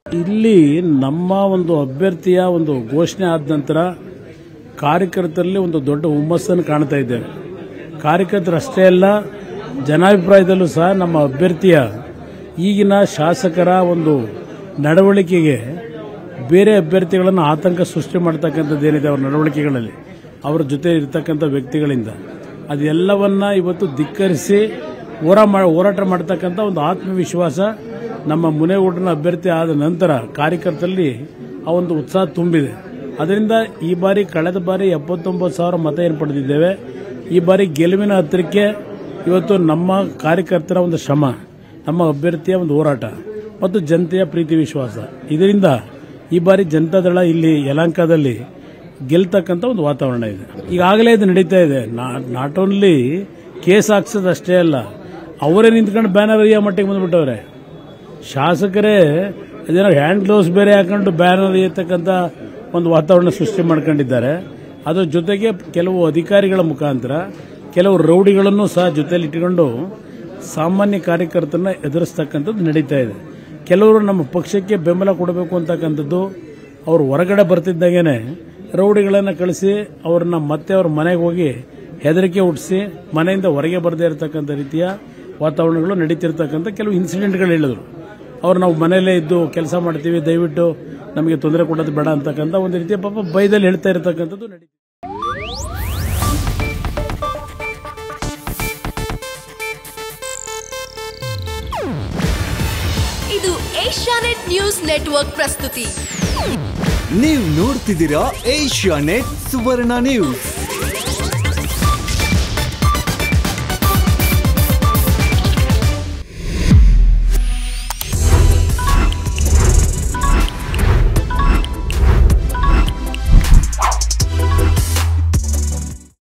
ಇಲ್ಲಿ ನಮ್ಮ ಒಂದು ಅಭ್ಯರ್ಥಿಯ ಒಂದು ಘೋಷಣೆ ಆದ ನಂತರ ಕಾರ್ಯಕರ್ತರಲ್ಲಿ ಒಂದು ದೊಡ್ಡ ಹುಮ್ಮಸ್ಸನ್ನು ಕಾಣ್ತಾ ಇದ್ದೇವೆ ಕಾರ್ಯಕರ್ತರಷ್ಟೇ ಅಲ್ಲ ಜನಾಭಿಪ್ರಾಯದಲ್ಲೂ ಸಹ ನಮ್ಮ ಅಭ್ಯರ್ಥಿಯ ಈಗಿನ ಶಾಸಕರ ಒಂದು ನಡವಳಿಕೆಗೆ ಬೇರೆ ಅಭ್ಯರ್ಥಿಗಳನ್ನು ಆತಂಕ ಸೃಷ್ಟಿ ಮಾಡ್ತಕ್ಕಂಥದ್ದು ಏನಿದೆ ಅವರ ನಡವಳಿಕೆಗಳಲ್ಲಿ ಅವರ ಜೊತೆ ಇರತಕ್ಕಂಥ ವ್ಯಕ್ತಿಗಳಿಂದ ಅದೆಲ್ಲವನ್ನ ಇವತ್ತು ಧಿಕ್ಕರಿಸಿ ಹೋರಾ ಮಾ- ಹೋರಾಟ ಮಾಡ್ತಕ್ಕಂಥ ಒಂದು ಆತ್ಮವಿಶ್ವಾಸ ನಮ್ಮ ಮುನೇಗೌಡನ ಅಭ್ಯರ್ಥಿ ಆದ ನಂತರ ಕಾರ್ಯಕರ್ತರಲ್ಲಿ ಆ ಒಂದು ಉತ್ಸಾಹ ತುಂಬಿದೆ ಅದರಿಂದ ಈ ಬಾರಿ ಕಳೆದ ಬಾರಿ ಎಪ್ಪತ್ತೊಂಬತ್ತು ಸಾವಿರ ಮತ ಏನು ಪಡೆದಿದ್ದೇವೆ ಈ ಬಾರಿ ಗೆಲುವಿನ ಹತ್ತಿರಕ್ಕೆ ಇವತ್ತು ನಮ್ಮ ಕಾರ್ಯಕರ್ತರ ಒಂದು ಶ್ರಮ ನಮ್ಮ ಅಭ್ಯರ್ಥಿಯ ಒಂದು ಹೋರಾಟ ಮತ್ತು ಜನತೆಯ ಪ್ರೀತಿ ವಿಶ್ವಾಸ ಇದರಿಂದ ಈ ಬಾರಿ ಜನತಾದಳ ಇಲ್ಲಿ ಯಲಹಂಕದಲ್ಲಿ ಗೆಲ್ತಕ್ಕಂಥ ಒಂದು ವಾತಾವರಣ ಇದೆ ಈಗಾಗಲೇ ಇದು ನಡೀತಾ ಇದೆ ನಾಟ್ ಓನ್ಲಿ ಕೇಸ್ ಹಾಕ್ಸೋದಷ್ಟೇ ಅಲ್ಲ ಅವರೇ ನಿಂತ್ಕೊಂಡು ಬ್ಯಾನರ್ ಅಯ್ಯೋ ಮಟ್ಟಿಗೆ ಬಂದ್ಬಿಟ್ಟವ್ರೆ ಶಾಸಕರೇ ಅದೇನೋ ಹ್ಯಾಂಡ್ ಗ್ಲೌಸ್ ಬೇರೆ ಹಾಕೊಂಡು ಬ್ಯಾನರ್ ಎತ್ತಕ್ಕಂಥ ಒಂದು ವಾತಾವರಣ ಸೃಷ್ಟಿ ಮಾಡ್ಕೊಂಡಿದ್ದಾರೆ ಅದ್ರ ಜೊತೆಗೆ ಕೆಲವು ಅಧಿಕಾರಿಗಳ ಮುಖಾಂತರ ಕೆಲವು ರೌಡಿಗಳನ್ನು ಸಹ ಜೊತೆಲಿ ಇಟ್ಕೊಂಡು ಸಾಮಾನ್ಯ ಕಾರ್ಯಕರ್ತರನ್ನ ಎದುರಿಸ್ತಕ್ಕಂಥದ್ದು ನಡೀತಾ ಇದೆ ಕೆಲವರು ನಮ್ಮ ಪಕ್ಷಕ್ಕೆ ಬೆಂಬಲ ಕೊಡಬೇಕು ಅಂತಕ್ಕಂಥದ್ದು ಅವ್ರು ಹೊರಗಡೆ ಬರ್ತಿದ್ದಾಗೇನೆ ರೌಡಿಗಳನ್ನು ಕಳಿಸಿ ಅವ್ರನ್ನ ಮತ್ತೆ ಅವ್ರ ಮನೆಗೆ ಹೋಗಿ ಹೆದರಿಕೆ ಹುಟ್ಟಿಸಿ ಮನೆಯಿಂದ ಹೊರಗೆ ಬರದೇ ಇರತಕ್ಕಂಥ ರೀತಿಯ ವಾತಾವರಣಗಳು ನಡೀತಿರ್ತಕ್ಕಂಥ ಕೆಲವು ಇನ್ಸಿಡೆಂಟ್ಗಳು ಹೇಳಿದ್ರು ಅವ್ರು ನಾವು ಮನೆಯಲ್ಲೇ ಇದ್ದು ಕೆಲಸ ಮಾಡ್ತೀವಿ ದಯವಿಟ್ಟು ನಮಗೆ ತೊಂದರೆ ಕೊಡೋದು ಬೇಡ ಅಂತಕ್ಕಂಥ ಒಂದು ರೀತಿಯ ಪಾಪ ಬೈದಲ್ಲಿ ಹೇಳ್ತಾ ಇರತಕ್ಕಂಥದ್ದು ನಡೀತಿದೆ ಇದು ಏಷ್ಯಾನೆಟ್ ನ್ಯೂಸ್ ನೆಟ್ವರ್ಕ್ ಪ್ರಸ್ತುತಿ ನೀವು ನೋಡ್ತಿದ್ದೀರಾ ಏಷ್ಯಾ ನೆಟ್ ಸುವರ್ಣ ನ್ಯೂಸ್